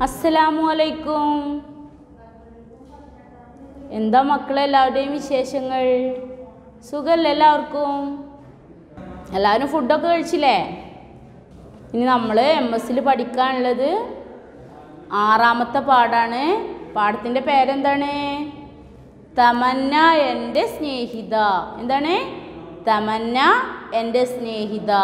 അസ്സലാമു അലൈക്കും എന്താ മക്കളെ എല്ലാവരുടെയും വിശേഷങ്ങൾ സുഖമല്ലേ എല്ലാവർക്കും എല്ലാവരും ഫുഡൊക്കെ കഴിച്ചില്ലേ ഇനി നമ്മൾ എം എസ്സിൽ പഠിക്കാനുള്ളത് ആറാമത്തെ പാടാണ് പാടത്തിൻ്റെ പേരെന്താണ് തമന്ന എൻ്റെ സ്നേഹിത എന്താണ് തമന്ന എൻ്റെ സ്നേഹിത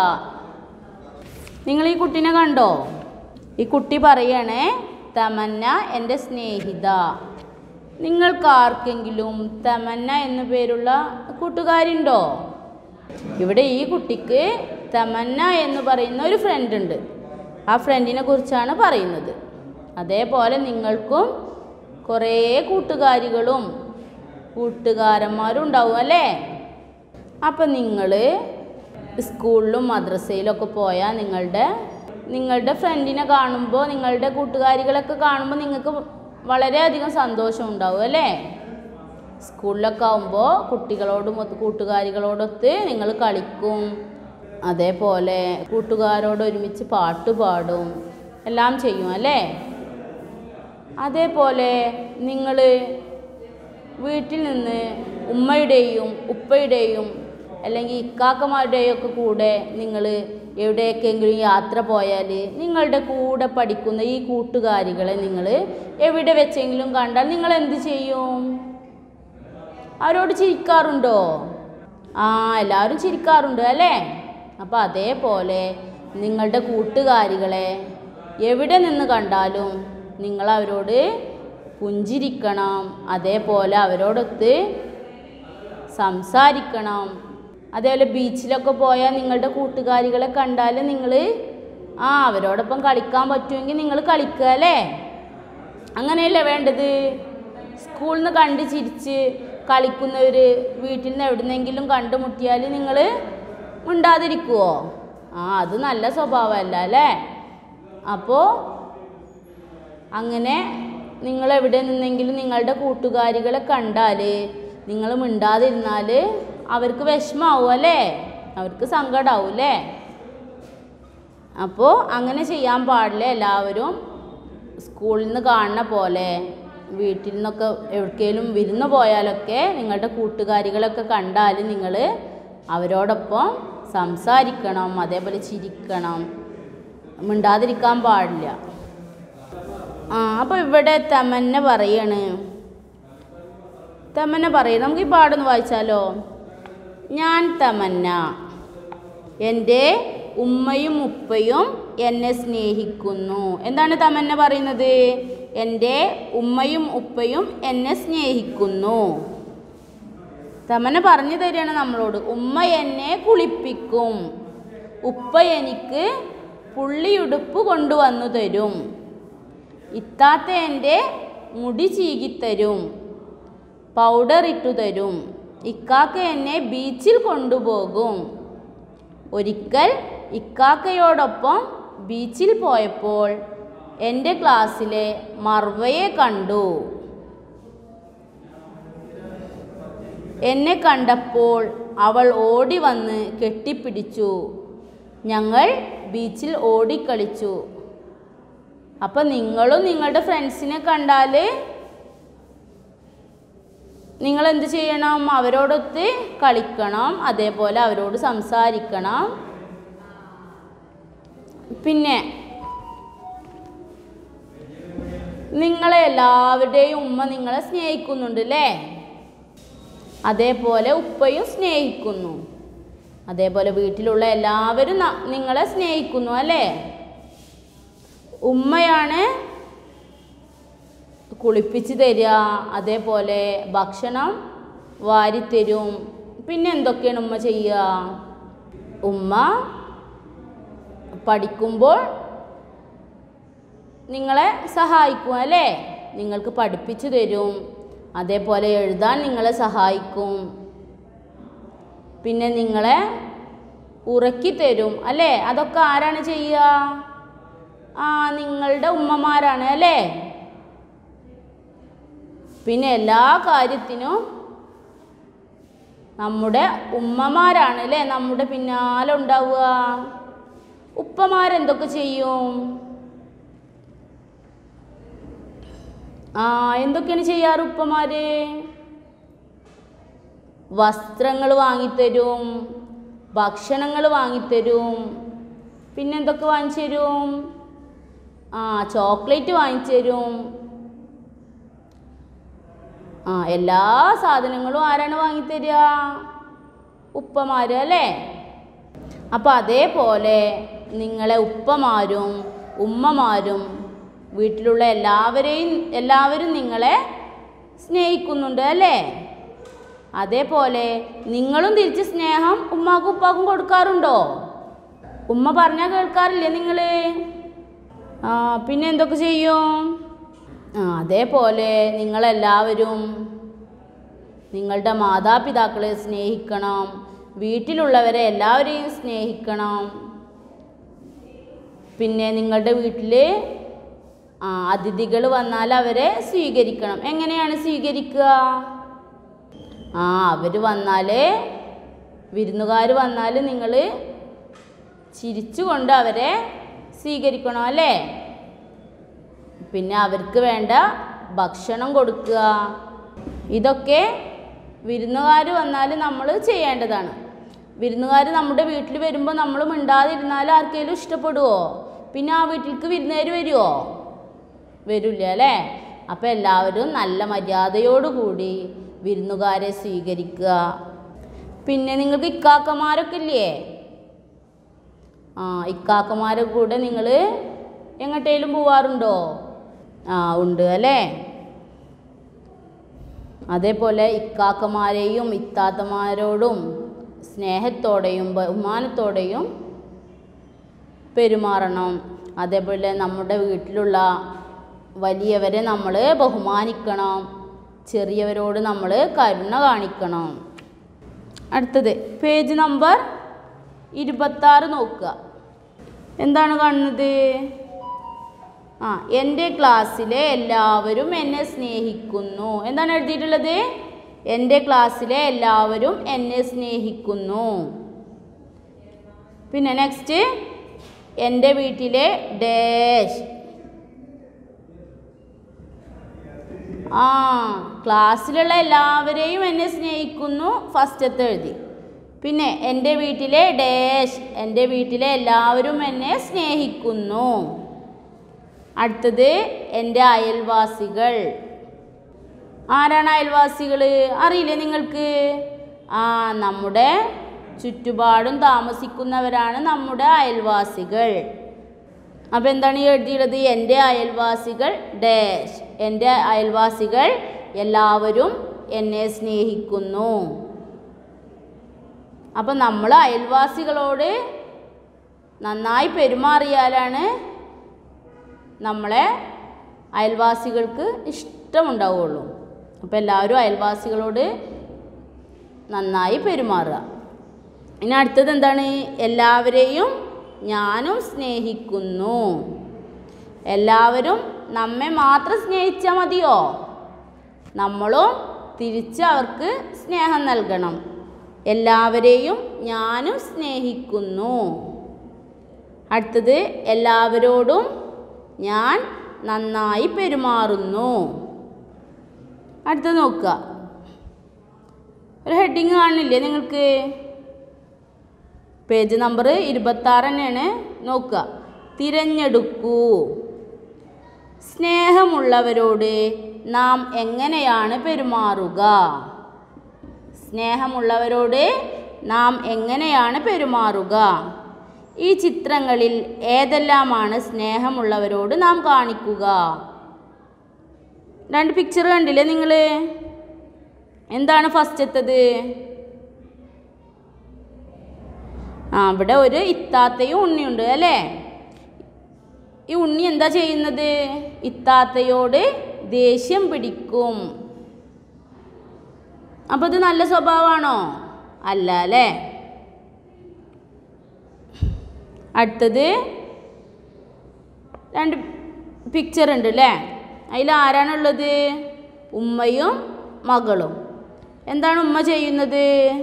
നിങ്ങൾ ഈ കുട്ടീനെ കണ്ടോ ഈ കുട്ടി പറയണേ തമന്ന എൻ്റെ സ്നേഹിത നിങ്ങൾക്ക് ആർക്കെങ്കിലും തമന്ന എന്നു പേരുള്ള കൂട്ടുകാരുണ്ടോ ഇവിടെ ഈ കുട്ടിക്ക് തമന്ന എന്ന് പറയുന്ന ഒരു ഫ്രണ്ട് ഉണ്ട് ആ ഫ്രണ്ടിനെ കുറിച്ചാണ് പറയുന്നത് അതേപോലെ നിങ്ങൾക്കും കുറേ കൂട്ടുകാരികളും കൂട്ടുകാരന്മാരും ഉണ്ടാവും അല്ലേ അപ്പം നിങ്ങൾ സ്കൂളിലും മദ്രസയിലൊക്കെ പോയാൽ നിങ്ങളുടെ നിങ്ങളുടെ ഫ്രണ്ടിനെ കാണുമ്പോൾ നിങ്ങളുടെ കൂട്ടുകാരികളൊക്കെ കാണുമ്പോൾ നിങ്ങൾക്ക് വളരെയധികം സന്തോഷം ഉണ്ടാവും അല്ലേ സ്കൂളിലൊക്കെ ആകുമ്പോൾ കുട്ടികളോടും ഒത്ത് കൂട്ടുകാരികളോടൊത്ത് നിങ്ങൾ കളിക്കും അതേപോലെ കൂട്ടുകാരോട് ഒരുമിച്ച് പാട്ട് പാടും എല്ലാം ചെയ്യും അല്ലേ അതേപോലെ നിങ്ങൾ വീട്ടിൽ നിന്ന് ഉമ്മയുടെയും ഉപ്പയുടെയും അല്ലെങ്കിൽ ഇക്കാക്കമാരുടെയും ഒക്കെ കൂടെ നിങ്ങൾ എവിടേക്കെങ്കിലും യാത്ര പോയാൽ നിങ്ങളുടെ കൂടെ പഠിക്കുന്ന ഈ കൂട്ടുകാരികളെ നിങ്ങൾ എവിടെ വെച്ചെങ്കിലും കണ്ടാൽ നിങ്ങൾ എന്ത് ചെയ്യും അവരോട് ചിരിക്കാറുണ്ടോ ആ എല്ലാവരും ചിരിക്കാറുണ്ട് അല്ലേ അപ്പോൾ അതേപോലെ നിങ്ങളുടെ കൂട്ടുകാരികളെ എവിടെ നിന്ന് കണ്ടാലും നിങ്ങൾ അവരോട് പുഞ്ചിരിക്കണം അതേപോലെ അവരോടൊത്ത് സംസാരിക്കണം അതേപോലെ ബീച്ചിലൊക്കെ പോയാൽ നിങ്ങളുടെ കൂട്ടുകാരികളെ കണ്ടാൽ നിങ്ങൾ ആ അവരോടൊപ്പം കളിക്കാൻ പറ്റുമെങ്കിൽ നിങ്ങൾ കളിക്കുക അല്ലേ അങ്ങനെയല്ലേ വേണ്ടത് സ്കൂളിൽ നിന്ന് കണ്ട് ചിരിച്ച് കളിക്കുന്നവർ വീട്ടിൽ നിന്ന് എവിടുന്നെങ്കിലും കണ്ടുമുട്ടിയാൽ നിങ്ങൾ മിണ്ടാതിരിക്കുവോ ആ അത് നല്ല സ്വഭാവമല്ല അല്ലേ അപ്പോൾ അങ്ങനെ നിങ്ങൾ എവിടെ നിന്നെങ്കിലും നിങ്ങളുടെ കൂട്ടുകാരികളെ കണ്ടാൽ നിങ്ങൾ മിണ്ടാതിരുന്നാൽ അവർക്ക് വിഷമാവും അല്ലേ അവർക്ക് സങ്കടമാവും അല്ലേ അപ്പോൾ അങ്ങനെ ചെയ്യാൻ പാടില്ല എല്ലാവരും സ്കൂളിൽ നിന്ന് കാണുന്ന പോലെ വീട്ടിൽ നിന്നൊക്കെ എവിടേക്കെങ്കിലും വിരുന്ന് പോയാലൊക്കെ നിങ്ങളുടെ കൂട്ടുകാരികളൊക്കെ കണ്ടാൽ നിങ്ങൾ അവരോടൊപ്പം സംസാരിക്കണം അതേപോലെ ചിരിക്കണം മിണ്ടാതിരിക്കാൻ പാടില്ല ആ അപ്പോൾ ഇവിടെ തമന്ന പറയാണ് തമന്ന പറയും നമുക്ക് ഈ പാടൊന്ന് വായിച്ചാലോ ഞാൻ തമന്ന എൻ്റെ ഉമ്മയും ഉപ്പയും എന്നെ സ്നേഹിക്കുന്നു എന്താണ് തമന്ന പറയുന്നത് എൻ്റെ ഉമ്മയും ഉപ്പയും എന്നെ സ്നേഹിക്കുന്നു തമന്ന പറഞ്ഞു തരികയാണ് നമ്മളോട് ഉമ്മ എന്നെ കുളിപ്പിക്കും ഉപ്പ എനിക്ക് പുള്ളിയുടുപ്പ് കൊണ്ടുവന്നു തരും ഇത്താത്ത എൻ്റെ മുടി ചീകിത്തരും പൗഡർ ഇട്ടു തരും ഇക്കാക്ക എന്നെ ബീച്ചിൽ കൊണ്ടുപോകും ഒരിക്കൽ ഇക്കാക്കയോടൊപ്പം ബീച്ചിൽ പോയപ്പോൾ എൻ്റെ ക്ലാസ്സിലെ മർവയെ കണ്ടു എന്നെ കണ്ടപ്പോൾ അവൾ ഓടി വന്ന് കെട്ടിപ്പിടിച്ചു ഞങ്ങൾ ബീച്ചിൽ ഓടിക്കളിച്ചു അപ്പം നിങ്ങളും നിങ്ങളുടെ ഫ്രണ്ട്സിനെ കണ്ടാൽ നിങ്ങൾ എന്ത് ചെയ്യണം അവരോടൊത്ത് കളിക്കണം അതേപോലെ അവരോട് സംസാരിക്കണം പിന്നെ നിങ്ങളെ എല്ലാവരുടെയും ഉമ്മ നിങ്ങളെ സ്നേഹിക്കുന്നുണ്ട് അല്ലേ അതേപോലെ ഉപ്പയും സ്നേഹിക്കുന്നു അതേപോലെ വീട്ടിലുള്ള എല്ലാവരും ന- നിങ്ങളെ സ്നേഹിക്കുന്നു അല്ലേ ഉമ്മയാണ് കുളിപ്പിച്ച് തരിക അതേപോലെ ഭക്ഷണം വാരിത്തരും പിന്നെ എന്തൊക്കെയാണ് ഉമ്മ ചെയ്യുക ഉമ്മ പഠിക്കുമ്പോൾ നിങ്ങളെ സഹായിക്കും അല്ലേ നിങ്ങൾക്ക് പഠിപ്പിച്ചു തരും അതേപോലെ എഴുതാൻ നിങ്ങളെ സഹായിക്കും പിന്നെ നിങ്ങളെ ഉറക്കി തരും അല്ലേ അതൊക്കെ ആരാണ് ചെയ്യുക ആ നിങ്ങളുടെ ഉമ്മമാരാണ് അല്ലേ പിന്നെ എല്ലാ കാര്യത്തിനും നമ്മുടെ ഉമ്മമാരാണ് അല്ലേ നമ്മുടെ പിന്നാലെ ഉണ്ടാവുക ഉപ്പമാരെന്തൊക്കെ ചെയ്യും ആ എന്തൊക്കെയാണ് ചെയ്യാറ് ഉപ്പമാര് വസ്ത്രങ്ങൾ വാങ്ങിത്തരും ഭക്ഷണങ്ങൾ വാങ്ങിത്തരും പിന്നെ എന്തൊക്കെ വാങ്ങിച്ചു തരും ആ ചോക്ലേറ്റ് വാങ്ങിച്ചു തരും ആ എല്ലാ സാധനങ്ങളും ആരാണ് വാങ്ങിത്തരിക ഉപ്പമാര് അല്ലേ അപ്പോൾ അതേപോലെ നിങ്ങളെ ഉപ്പമാരും ഉമ്മമാരും വീട്ടിലുള്ള എല്ലാവരെയും എല്ലാവരും നിങ്ങളെ സ്നേഹിക്കുന്നുണ്ട് അല്ലേ അതേപോലെ നിങ്ങളും തിരിച്ച് സ്നേഹം ഉമ്മാക്കും ഉപ്പാക്കും കൊടുക്കാറുണ്ടോ ഉമ്മ പറഞ്ഞാൽ കേൾക്കാറില്ലേ നിങ്ങൾ ആ പിന്നെ എന്തൊക്കെ ചെയ്യും ആ അതേപോലെ നിങ്ങളെല്ലാവരും നിങ്ങളുടെ മാതാപിതാക്കളെ സ്നേഹിക്കണം വീട്ടിലുള്ളവരെ എല്ലാവരെയും സ്നേഹിക്കണം പിന്നെ നിങ്ങളുടെ വീട്ടിൽ ആ അതിഥികൾ വന്നാൽ അവരെ സ്വീകരിക്കണം എങ്ങനെയാണ് സ്വീകരിക്കുക ആ അവർ വന്നാൽ വിരുന്നുകാർ വന്നാൽ നിങ്ങൾ ചിരിച്ചുകൊണ്ട് അവരെ സ്വീകരിക്കണം അല്ലേ പിന്നെ അവർക്ക് വേണ്ട ഭക്ഷണം കൊടുക്കുക ഇതൊക്കെ വിരുന്നുകാർ വന്നാൽ നമ്മൾ ചെയ്യേണ്ടതാണ് വിരുന്നുകാർ നമ്മുടെ വീട്ടിൽ വരുമ്പോൾ നമ്മൾ മിണ്ടാതിരുന്നാൽ ആർക്കെങ്കിലും ഇഷ്ടപ്പെടുമോ പിന്നെ ആ വീട്ടിലേക്ക് വിരുന്നുകാർ വരുമോ വരില്ല അല്ലേ അപ്പോൾ എല്ലാവരും നല്ല മര്യാദയോടുകൂടി വിരുന്നുകാരെ സ്വീകരിക്കുക പിന്നെ നിങ്ങൾക്ക് ഇക്കാക്കമാരൊക്കെ ഇല്ലേ ആ ഇക്കാക്കമാരെ കൂടെ നിങ്ങൾ എങ്ങോട്ടേലും പോവാറുണ്ടോ ആ ഉണ്ട് അല്ലേ അതേപോലെ ഇക്കാക്കമാരെയും ഇത്താത്തമാരോടും സ്നേഹത്തോടെയും ബഹുമാനത്തോടെയും പെരുമാറണം അതേപോലെ നമ്മുടെ വീട്ടിലുള്ള വലിയവരെ നമ്മൾ ബഹുമാനിക്കണം ചെറിയവരോട് നമ്മൾ കരുണ കാണിക്കണം അടുത്തത് പേജ് നമ്പർ ഇരുപത്താറ് നോക്കുക എന്താണ് കാണുന്നത് ആ എൻ്റെ ക്ലാസ്സിലെ എല്ലാവരും എന്നെ സ്നേഹിക്കുന്നു എന്താണ് എഴുതിയിട്ടുള്ളത് എൻ്റെ ക്ലാസ്സിലെ എല്ലാവരും എന്നെ സ്നേഹിക്കുന്നു പിന്നെ നെക്സ്റ്റ് എൻ്റെ വീട്ടിലെ ഡാഷ് ആ ക്ലാസ്സിലുള്ള എല്ലാവരെയും എന്നെ സ്നേഹിക്കുന്നു ഫസ്റ്റത്തെ എഴുതി പിന്നെ എൻ്റെ വീട്ടിലെ ഡാഷ് എൻ്റെ വീട്ടിലെ എല്ലാവരും എന്നെ സ്നേഹിക്കുന്നു അടുത്തത് എൻ്റെ അയൽവാസികൾ ആരാണ് അയൽവാസികൾ അറിയില്ലേ നിങ്ങൾക്ക് ആ നമ്മുടെ ചുറ്റുപാടും താമസിക്കുന്നവരാണ് നമ്മുടെ അയൽവാസികൾ അപ്പോൾ എന്താണ് ഈ എഴുതിയുള്ളത് എൻ്റെ അയൽവാസികൾ ഡാഷ് എൻ്റെ അയൽവാസികൾ എല്ലാവരും എന്നെ സ്നേഹിക്കുന്നു അപ്പം നമ്മൾ അയൽവാസികളോട് നന്നായി പെരുമാറിയാലാണ് നമ്മളെ അയൽവാസികൾക്ക് ഇഷ്ടമുണ്ടാവുള്ളൂ അപ്പോൾ എല്ലാവരും അയൽവാസികളോട് നന്നായി പെരുമാറുക ഇനി അടുത്തത് എന്താണ് എല്ലാവരെയും ഞാനും സ്നേഹിക്കുന്നു എല്ലാവരും നമ്മെ മാത്രം സ്നേഹിച്ചാൽ മതിയോ നമ്മളും തിരിച്ച് അവർക്ക് സ്നേഹം നൽകണം എല്ലാവരെയും ഞാനും സ്നേഹിക്കുന്നു അടുത്തത് എല്ലാവരോടും ഞാൻ നന്നായി പെരുമാറുന്നു അടുത്തത് നോക്കുക ഒരു ഹെഡിങ് കാണില്ലേ നിങ്ങൾക്ക് പേജ് നമ്പർ ഇരുപത്താറ് തന്നെയാണ് നോക്കുക തിരഞ്ഞെടുക്കൂ സ്നേഹമുള്ളവരോട് നാം എങ്ങനെയാണ് പെരുമാറുക സ്നേഹമുള്ളവരോട് നാം എങ്ങനെയാണ് പെരുമാറുക ഈ ചിത്രങ്ങളിൽ ഏതെല്ലാമാണ് സ്നേഹമുള്ളവരോട് നാം കാണിക്കുക രണ്ട് പിക്ചർ കണ്ടില്ലേ നിങ്ങൾ എന്താണ് ഫസ്റ്റത്തത് ആ ഇവിടെ ഒരു ഇത്താത്തയും ഉണ്ണിയുണ്ട് അല്ലേ ഈ ഉണ്ണി എന്താ ചെയ്യുന്നത് ഇത്താത്തയോട് ദേഷ്യം പിടിക്കും അപ്പോൾ ഇത് നല്ല സ്വഭാവമാണോ അല്ല അല്ലേ അടുത്തത് രണ്ട് പിക്ചർ ഉണ്ട് അല്ലേ അതിൽ ആരാണുള്ളത് ഉമ്മയും മകളും എന്താണ് ഉമ്മ ചെയ്യുന്നത്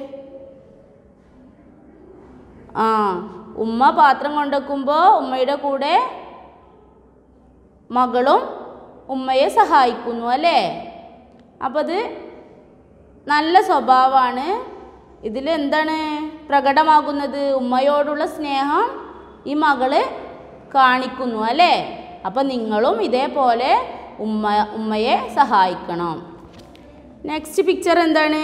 ആ ഉമ്മ പാത്രം കൊണ്ടുവെക്കുമ്പോൾ ഉമ്മയുടെ കൂടെ മകളും ഉമ്മയെ സഹായിക്കുന്നു അല്ലേ അപ്പോൾ അത് നല്ല സ്വഭാവമാണ് ഇതിൽ എന്താണ് പ്രകടമാകുന്നത് ഉമ്മയോടുള്ള സ്നേഹം ഈ മകള് കാണിക്കുന്നു അല്ലേ അപ്പം നിങ്ങളും ഇതേപോലെ ഉമ്മ ഉമ്മയെ സഹായിക്കണം നെക്സ്റ്റ് പിക്ചർ എന്താണ്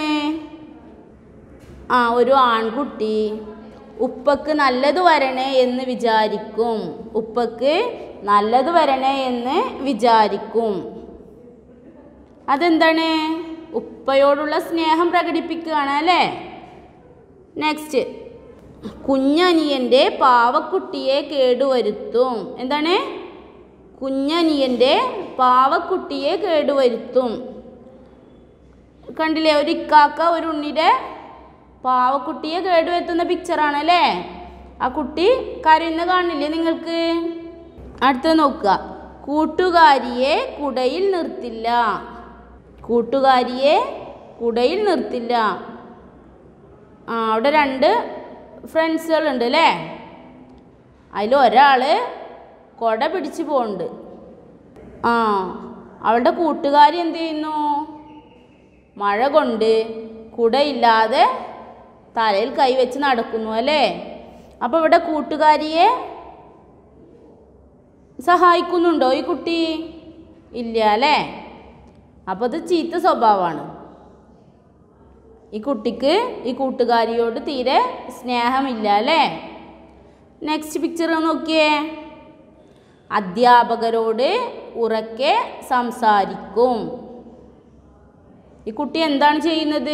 ആ ഒരു ആൺകുട്ടി ഉപ്പക്ക് നല്ലത് വരണേ എന്ന് വിചാരിക്കും ഉപ്പക്ക് നല്ലത് വരണേ എന്ന് വിചാരിക്കും അതെന്താണ് ഉപ്പയോടുള്ള സ്നേഹം പ്രകടിപ്പിക്കുകയാണ് അല്ലേ നെക്സ്റ്റ് കുഞ്ഞനിയൻ്റെ പാവക്കുട്ടിയെ കേടുവരുത്തും എന്താണ് കുഞ്ഞനിയൻ്റെ പാവക്കുട്ടിയെ കേടുവരുത്തും കണ്ടില്ലേ ഒരു ഇക്കാക്ക ഒരു ഉണ്ണിയുടെ പാവക്കുട്ടിയെ കേടുവരുത്തുന്ന പിക്ചറാണ് അല്ലേ ആ കുട്ടി കരയുന്ന കാണില്ലേ നിങ്ങൾക്ക് അടുത്തത് നോക്കുക കൂട്ടുകാരിയെ കുടയിൽ നിർത്തില്ല കൂട്ടുകാരിയെ കുടയിൽ നിർത്തില്ല ആ അവിടെ രണ്ട് ഫ്രണ്ട്സുകളുണ്ട് അല്ലേ അതിൽ ഒരാൾ കുട പിടിച്ച് പോകുന്നുണ്ട് ആ അവളുടെ കൂട്ടുകാരി എന്ത് ചെയ്യുന്നു മഴ കൊണ്ട് കുടയില്ലാതെ തലയിൽ കൈവച്ച് നടക്കുന്നു അല്ലേ അപ്പോൾ ഇവിടെ കൂട്ടുകാരിയെ സഹായിക്കുന്നുണ്ടോ ഈ കുട്ടി ഇല്ല അല്ലേ അപ്പോൾ അത് ചീത്ത സ്വഭാവമാണ് ഈ കുട്ടിക്ക് ഈ കൂട്ടുകാരിയോട് തീരെ സ്നേഹമില്ല അല്ലേ നെക്സ്റ്റ് പിക്ചർ നോക്കിയേ അധ്യാപകരോട് ഉറക്കെ സംസാരിക്കും ഈ കുട്ടി എന്താണ് ചെയ്യുന്നത്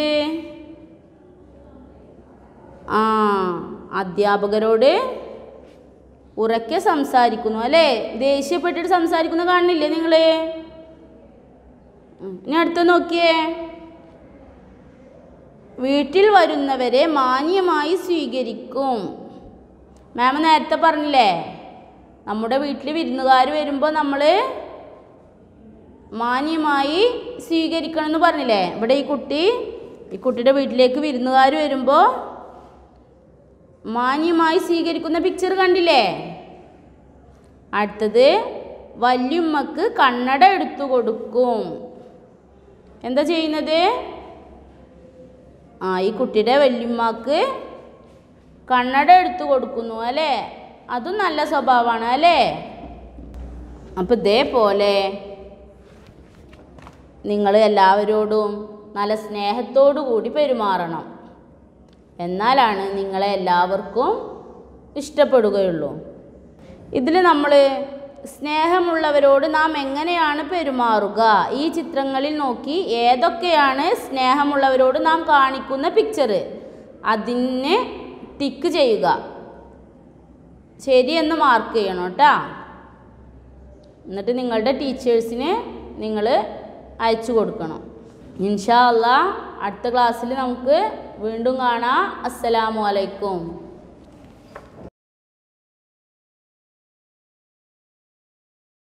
ആ അധ്യാപകരോട് ഉറക്കെ സംസാരിക്കുന്നു അല്ലേ ദേഷ്യപ്പെട്ടിട്ട് സംസാരിക്കുന്ന കാണുന്നില്ലേ നിങ്ങൾ ഇനി അടുത്ത് നോക്കിയേ വീട്ടിൽ വരുന്നവരെ മാന്യമായി സ്വീകരിക്കും മാം നേരത്തെ പറഞ്ഞില്ലേ നമ്മുടെ വീട്ടിൽ വിരുന്നുകാർ വരുമ്പോൾ നമ്മൾ മാന്യമായി സ്വീകരിക്കണം എന്ന് പറഞ്ഞില്ലേ ഇവിടെ ഈ കുട്ടി ഈ കുട്ടിയുടെ വീട്ടിലേക്ക് വിരുന്നുകാർ വരുമ്പോൾ മാന്യമായി സ്വീകരിക്കുന്ന പിക്ചർ കണ്ടില്ലേ അടുത്തത് വല്യുമ്മക്ക് കണ്ണട എടുത്തു കൊടുക്കും എന്താ ചെയ്യുന്നത് ആ ഈ കുട്ടിയുടെ വല്യുമ്മക്ക് കണ്ണട എടുത്തു കൊടുക്കുന്നു അല്ലേ അതും നല്ല സ്വഭാവമാണ് അല്ലേ അപ്പം ഇതേപോലെ നിങ്ങൾ എല്ലാവരോടും നല്ല സ്നേഹത്തോടു കൂടി പെരുമാറണം എന്നാലാണ് നിങ്ങളെ എല്ലാവർക്കും ഇഷ്ടപ്പെടുകയുള്ളൂ ഇതിൽ നമ്മൾ സ്നേഹമുള്ളവരോട് നാം എങ്ങനെയാണ് പെരുമാറുക ഈ ചിത്രങ്ങളിൽ നോക്കി ഏതൊക്കെയാണ് സ്നേഹമുള്ളവരോട് നാം കാണിക്കുന്ന പിക്ചർ അതിന് ടിക്ക് ചെയ്യുക ശരിയെന്ന് മാർക്ക് ചെയ്യണം കേട്ടോ എന്നിട്ട് നിങ്ങളുടെ ടീച്ചേഴ്സിന് നിങ്ങൾ അയച്ചു കൊടുക്കണം ഇൻഷാ അല്ലാ അടുത്ത ക്ലാസ്സിൽ നമുക്ക് വീണ്ടും കാണാം അസ്സലാമു അലൈക്കും